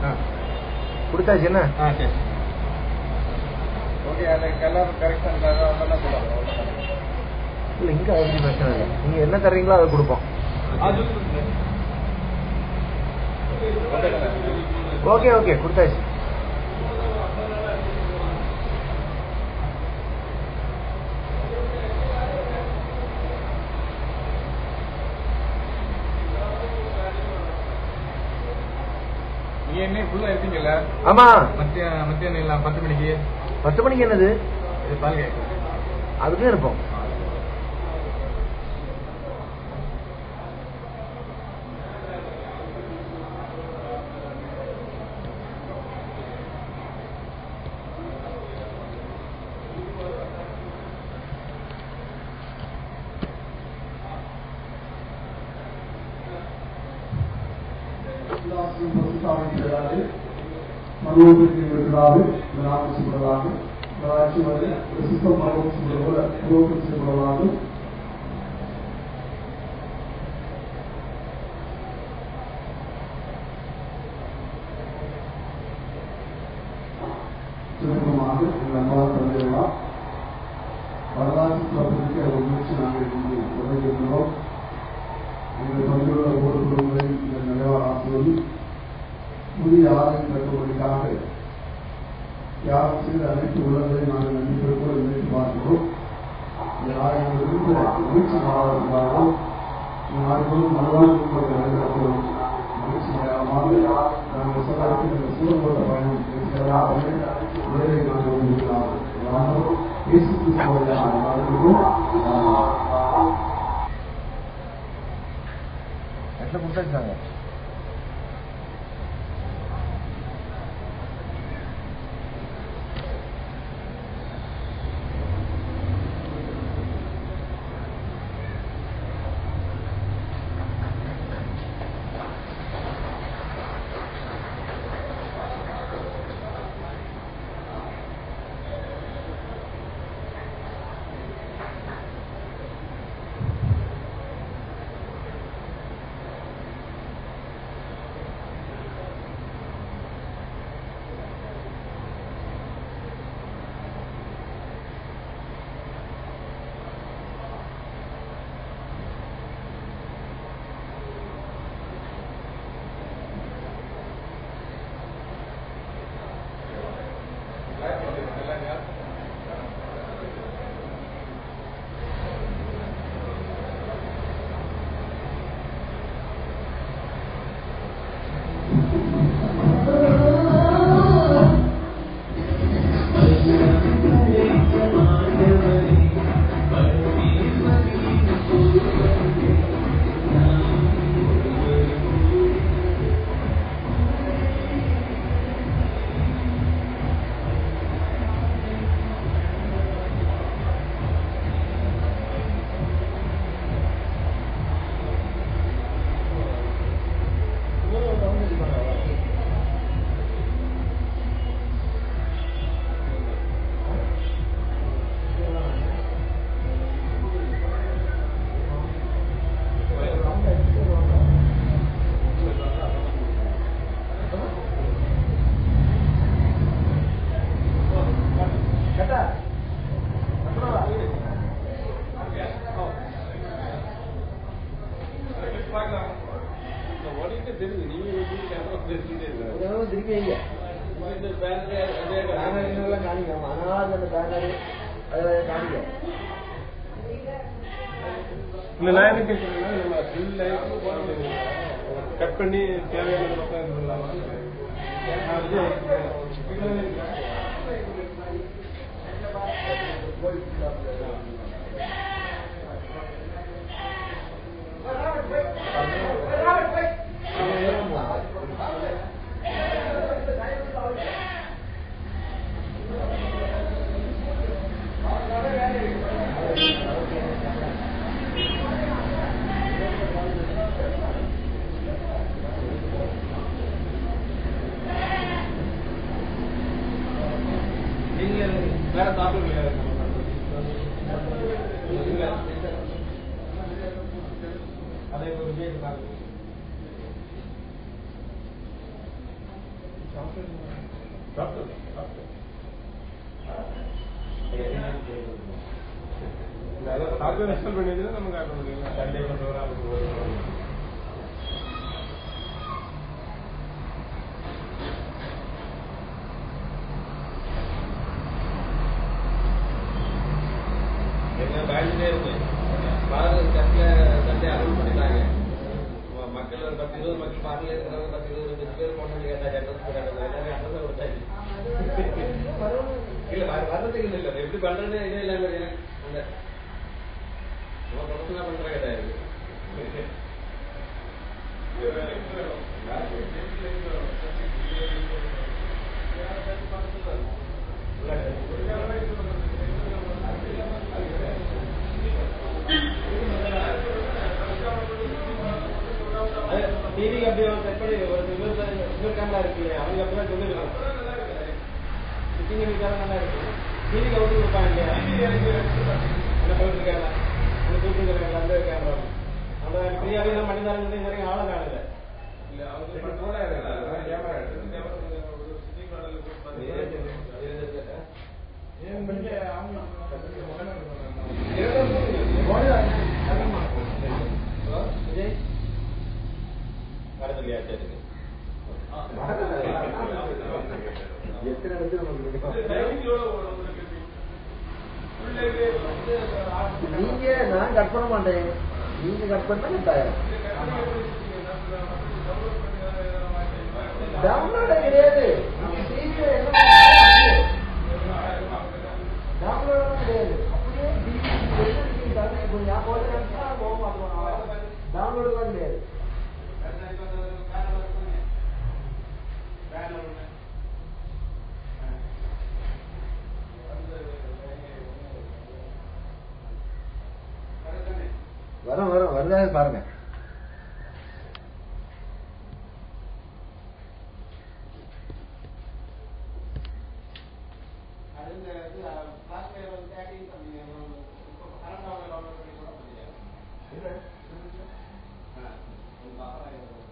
ஆ கொடுத்தாச்சு என்ன ஆ சரி ஓகே அந்த கலர் கரெக்ஷன் அதெல்லாம் சொல்லுவாங்க இல்ல இங்க அது பத்தி பிரச்சனை இல்லை நீங்க என்ன தர்றீங்களோ அதை கொடுப்போம் ஓகே ஓகே கொடுத்தாச்சு நீங்க என்ன ஃபுல்லா இருக்கீங்கல்ல ஆமா மத்திய மத்தியானம் இல்லை பத்து மணிக்கு பத்து மணிக்கு என்னது இது பால் கேட்கும் அதுக்கும் இருப்போம் மனோபிரிவுகளாக நாமம் செய்வதாக ராட்சி வந்து பிரசித்த மனம் செய்வதாக புரோகம் செய்வதாக திருமணமாக எங்கள் அம்மா தந்தையெல்லாம் வரலாற்று சிறப்பிற்கு ஒரு முயற்சி நாங்கள் இங்கு உதவுகின்றோம் எங்கள் பங்குள்ள ஒவ்வொரு குடும்பங்களையும் இந்த நிறைவாக்குவது புதிய ஆலயம் கட்டுவதற்காக யாரும் செய்த அனைத்து உள்ளங்களை நாங்கள் நன்றிப்போடு நினைத்து பார்க்கிறோம் இந்த ஆலயங்களிலிருந்து மகிழ்ச்சி மாணவர்களாகவும் இந்த நாடுகளும் மனவாழ்வு நடைபெறும் மகிழ்ச்சி மயமாக நாங்கள் சொல்லாமல் இந்த சூழலோட்ட பயணம் இருக்கிறதாக உலகை நாங்கள் விரும்பினார் யாரும் இயேசு கிறிஸ்துவோட நாடுகளும் எட்ல கொடுத்தாச்சாங்க திருப்பி வைங்க பேனர் என்னெல்லாம் காணிக்கணும் அதனால அந்த பேனர் அதை காணிக்க இந்த நான் என்ன கேட்கறேன்னா நம்ம ஃபுல் லைஃப் கட் பண்ணி தேவையான பக்கம் இருந்துடலாமா நான் வந்து நீங்க வேற சாப்பிடுவீங்க அதை ஒரு பேர் பாருங்க சாப்பிட்டு சாப்பிட்டு சாஃப்ட்வேர் இன்ஸ்டால் பண்ணி வச்சுதான் நமக்கு காட்ட முடியும் சண்டே பண்ணுறோம் அதுக்கு எங்க பயந்துட்டே இருக்கு பாரத சட்டில சண்டை அருள் பண்ணிட்டாங்க ம- மக்கள் ஒரு பத்து இருபது மக்கள் பார்ல இருக்கிறவங்க பத்து இருபது இருபது பேர் போனது கேட்டாங்க அட்ரஸ் கேட்டாங்க எல்லாமே அட்ரஸ் கொடுத்தாச்சு இல்ல வர- வர்றதுக்கு இல்ல இல்ல எப்படி பண்றது இதே இல்லாம எனக்கு அந்த நம்ம ப்ரொஃபஷனலா பண்ற கிடையாது டிவிக்கு அப்படி ஒரு எப்படி ஒரு இன்னொரு இன்னொரு கேமரா இருக்கு இல்லையா அவங்க அப்படிதான் சொல்லிருக்காங்க சிட்டிங் வீட்டாலும் நல்லா இருக்கு டிவிக்கு அவுட்டு கொடுப்பாங்க இல்லையா என்ன பண்ணிட்டு இருக்காங்க அந்த தூக்குங்கிறாங்க அந்த கேமரா அந்த ஃப்ரீயாவே எல்லாம் பண்ணி தரேன் சொல்லி வரைக்கும் ஆளை காணல இல்ல அவங்க கூட கேமரா எடுத்து கேமரா ஒரு சிட்டிங் மாடல் ஏன் பண்ணி அவங்க விஜய் கடத்தலையா சரி எத்தனை இடத்துல நமக்கு டைமிங்கோட உங்களுக்கு உள்ளே வந்து நீங்க நான் கட் பண்ண மாட்டேன் நீங்க கட் பண்ணா கட்டாயிரம் டவுன்லோட கிடையாது டிவியில என்ன டவுன்லோட கிடையாது அப்படியே டிவி நான் போட்டு போக மாட்டோம் டவுன்லோடுலாம் கிடையாது வரும் வரும் வருதா பாருங்க இல்ல